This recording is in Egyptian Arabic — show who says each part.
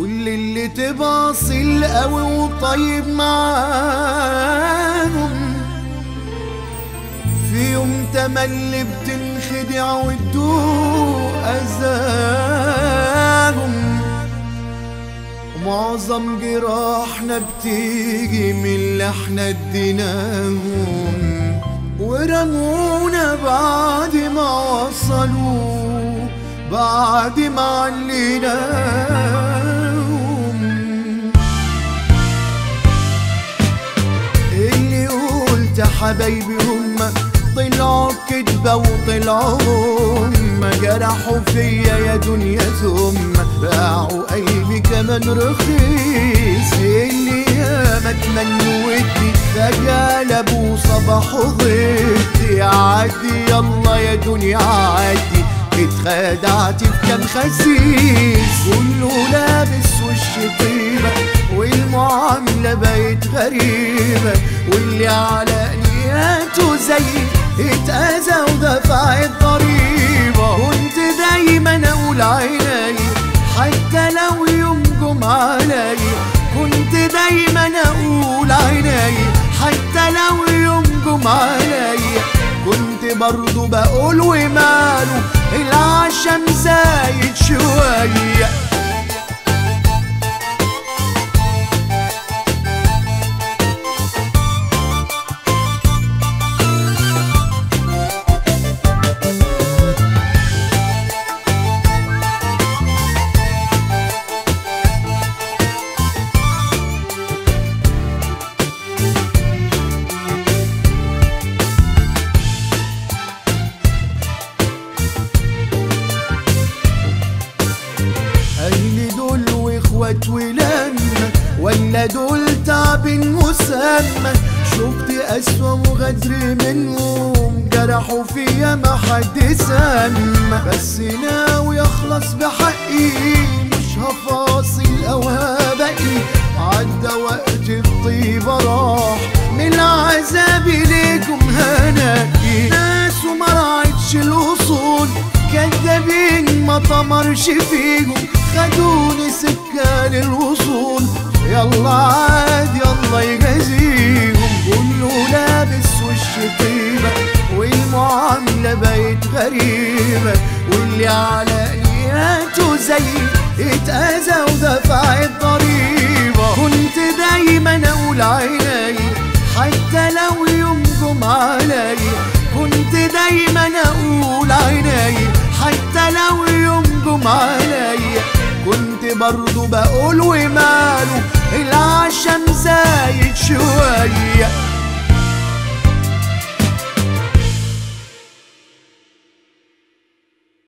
Speaker 1: كل اللي تباصل قوي وطيب معاهم في يوم تملي بتنخدع وتدوق أذاهم ومعظم جراحنا بتيجي من اللي احنا اديناهم ورمونا بعد ما وصلوا بعد ما عليناهم اللي قلت حبايبي هما طلعوا كدبة وطلعوا هما جرحوا فيا يا دنيا ثم باعوا قلبي كمان رخيص اللي ياما تمنوا ودي فجأة لابوا صباح وضيتي عدي يلا يا دنيا عدي اتخدعت في كام خسيس كله لابس وش طيبة والمعاملة بقت غريبة واللي على نياته زي اتأذى ودفع الضريبة كنت دايما اقول عيني حتى لو يوم جم علي كنت دايما اقول عيني حتى لو يوم جم علي كنت برضو بقول وماله العشم زايد شويه أهل دول واخوات ولما ولا دول تعب مسمى شفت أسوأ وغدر منهم جرحوا فيا ما حد سمى بس ناوي أخلص بحقي مش هفاصل أو هبقي عدى وقت الطيبة راح من العذاب ليكم هنقي ناس وما راعتش الوصول كدابين ما طمرش فيهم خدوني سكة للوصول يلا عاد يلا يجازيهم كله لابس وش طيبة والمعاملة بقت غريبة واللي على نياته زي اتأذى ودفع الضريبة كنت دايما اقول عيني حتى لو يوم جم علي كنت دايما اقول عيني حتى لو يوم جم علي كنت برضو بقول وماله العشم زايد شويه